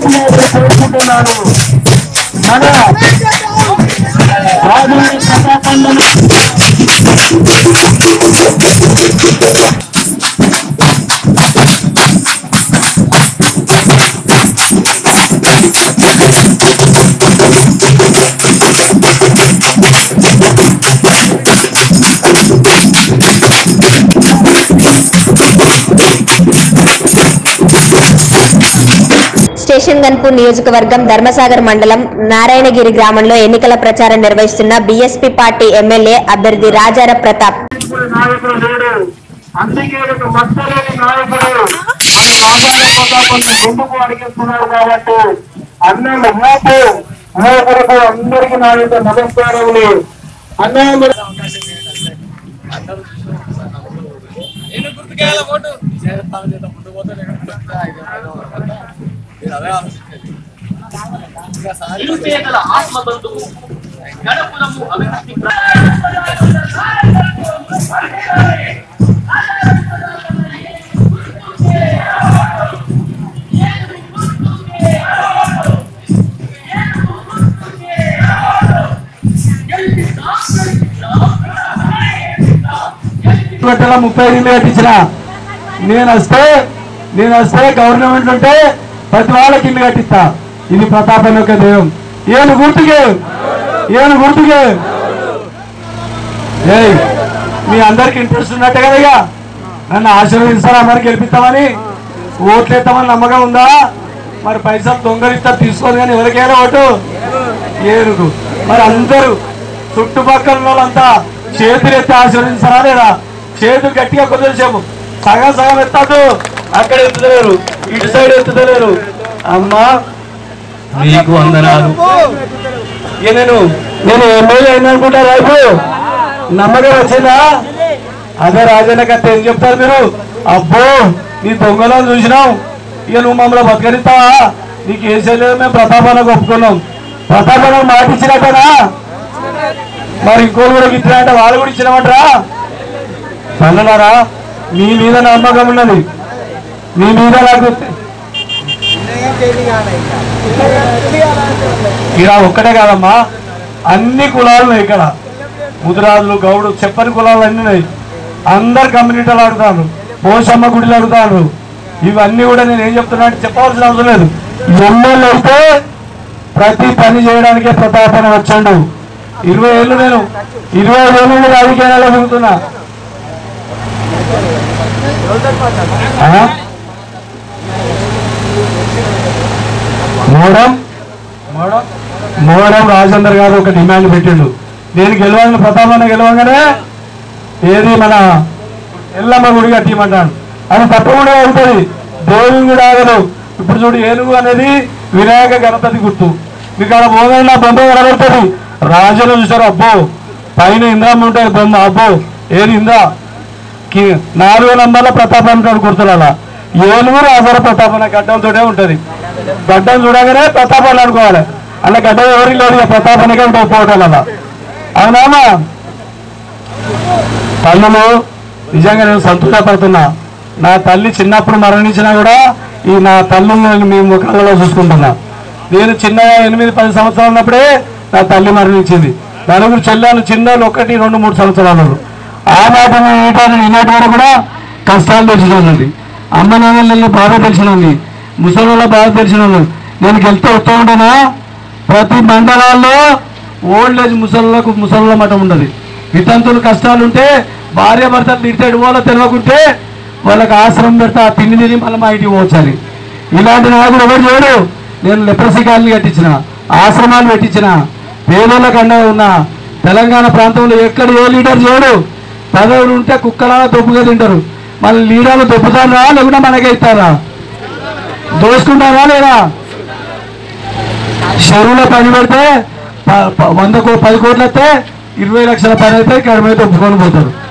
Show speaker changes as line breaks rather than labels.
వినాయకుడు కోరుకుంటున్నాను మన రాజుని ప్రజాఖండను
స్టేషన్ గన్పూర్ నియోజకవర్గం ధర్మసాగర్ మండలం నారాయణగిరి గ్రామంలో ఎన్నికల ప్రచారం నిర్వహిస్తున్న బీఎస్పీ పార్టీ ఎమ్మెల్యే అభ్యర్థి రాజార ప్రతాప్
ఇప్పుడు నాయకుడు లేడు అందుకే ఒక మచ్చలేని నాయకుడు మన రాజాల ప్రతాపంలో ముందుకు అడిగిస్తున్నారు కాబట్టి అన్న ఊపు ఊపులకు అందరికీ నా యొక్క నమస్కారములు అన్న మరి
నేను గుర్తుకేయాల ఓటు చేస్తాను చేద్దాం ముందు పోతే నేను గుర్తుగా ఐదు ఐదు వరకు. మీరు అదే ఆలోచించేది ఇంకా సారి
నిరుపేదల ఆత్మబంధువు గణపురము అభివృద్ధి
పెట్టాల ముప్పై ఐదు కట్టించిన నేను వస్తే నేను వస్తే గవర్నమెంట్ ఉంటే ప్రతి వాళ్ళకి ఇల్లు కట్టిస్తా ఇది ప్రతాపం యొక్క దేవం ఏను గుర్తుకే ఏను గుర్తుకే ఏయ్ మీ అందరికి ఇంట్రెస్ట్ ఉన్నట్టే కదా ఇక నన్ను ఆశీర్వదిస్తారా మరి గెలిపిస్తామని ఓట్లు ఎత్తామని నమ్మకం ఉందా మరి పైసలు దొంగలిస్తా తీసుకోదు కానీ ఎవరికైనా ఓటు ఏనుగు మరి అందరూ చుట్టుపక్కల ఉన్న వాళ్ళంతా చేతులు ఎత్తి ఆశీర్వదించారా లేదా చేతులు గట్టిగా కుదిరేసాము సగం సగం ఎత్తాదు అక్కడ ఎత్తుతలేరు ఇటు సైడ్ ఎత్తుతలేరు అమ్మా మీకు వందనాలు ఇక నేను నేను ఎమ్మెల్యే అయిననుకుంటా రైపు నమ్మకం వచ్చిందా అదే రాజన్న కథ ఏం చెప్తారు మీరు అబ్బో నీ దొంగలను చూసినాం ఇక నువ్వు మమ్మల్ని బతకనిస్తావా నీకు ఏం చేయలేదు మేము ప్రతాపానికి ఒప్పుకున్నాం ప్రతాపానికి మాట ఇచ్చినట్టనా మరి ఇంకోళ్ళు కూడా ఇచ్చినట్ట వాళ్ళు కూడా ఇచ్చినామంటారా అన్నలారా మీ మీద నమ్మకం ఉన్నది మీ మీద నాకు ఇక్కడ ఒక్కటే కాదమ్మా అన్ని కులాలు ఉన్నాయి ఇక్కడ ముదిరాజులు గౌడు చెప్పని కులాలు అన్ని ఉన్నాయి అందరు కమ్యూనిటీలు అడుగుతాను పోషమ్మ గుడిలు అడుగుతాను ఇవన్నీ కూడా నేను ఏం చెప్తున్నా అంటే చెప్పవలసిన అవసరం లేదు ఎమ్మెల్యే అయితే ప్రతి పని చేయడానికే ప్రతాపన వచ్చాడు ఇరవై ఏళ్ళు నేను ఇరవై ఏళ్ళు నేను రాజకీయాల్లో తిరుగుతున్నా ఆ? మోడం మోడం మోడం రాజేందర్ గారు ఒక డిమాండ్ పెట్టిండు నేను గెలవాలని ప్రతాపన్న గెలవగానే ఏది మన ఎల్లమ్మ గుడి కట్టిమంటాడు అది తప్పకుండా అవుతుంది దేవుని కూడా ఆగదు ఇప్పుడు చూడు ఏనుగు అనేది వినాయక గణపతి గుర్తు మీకు అక్కడ పోగైనా బొమ్మ కనబడుతుంది రాజులు చూసారు అబ్బో పైన ఇంద్రమ్మ ఉంటుంది బొమ్మ అబ్బో ఏది ఇంద్ర కి- నాలుగు నంబర్ల ప్రతాపం ఉంటాడు గుర్తులు అలా ఏనుగు రాజాల ప్రతాపన గడ్డంతోనే ఉంటది గడ్డం చూడగానే ప్రతాపాలు అనుకోవాలి అలా గడ్డం ఎవరికి లేదు ఇక ప్రతాపనికే ఉంటుంది పోవటాలు అలా అవునామా తల్లులు నిజంగా నేను సంతోషపడుతున్నా నా తల్లి చిన్నప్పుడు మరణించినా కూడా ఈ నా తల్లులను నేను మీ ముఖాలలో చూసుకుంటున్నా నేను చిన్నగా ఎనిమిది పది సంవత్సరాలు ఉన్నప్పుడే నా తల్లి మరణించింది నలుగురు చెల్లెలు చిన్నలు ఒకటి రెండు మూడు సంవత్సరాలు ఆ మాట ఈనాటి వరకు కూడా కష్టాలు తెలిసినది అమ్మ నాన్నల బాధ తెలిసినది ముసలి బాధ తెలిసినది నేను గెలితే వస్తూ ఉంటానా ప్రతి మండలాల్లో ఓల్డ్ ఏజ్ ముసళ్ళకు ముసళ్ళ మఠం ఉండదు వితంతులు కష్టాలు ఉంటే భార్య భర్తలు తిడితేడు వాళ్ళ తెలియకుంటే వాళ్ళకి ఆశ్రమం పెడతా ఆ తిండి తిని మళ్ళీ మా ఇంటికి పోవచ్చాలి ఇలాంటి నాయకుడు ఎవరు లేడు నేను లెప్రసీ కాలనీ కట్టించిన ఆశ్రమాలు పెట్టించిన పేదోళ్ళకు అండగా ఉన్నా తెలంగాణ ప్రాంతంలో ఎక్కడ ఏ లీడర్ లేడు పదవులు ఉంటే కుక్కలా దొప్పుగా తింటారు మళ్ళీ లీడర్లు దొప్పుతారా లేకుండా మనకే ఇస్తారా దోసుకుంటారా లేదా చెరువులో పని పెడితే ప- ప- వంద కో పది కోట్లు అయితే ఇరవై లక్షల పని అయితే ఇక్కడ మీద ఒప్పుకొని పోతారు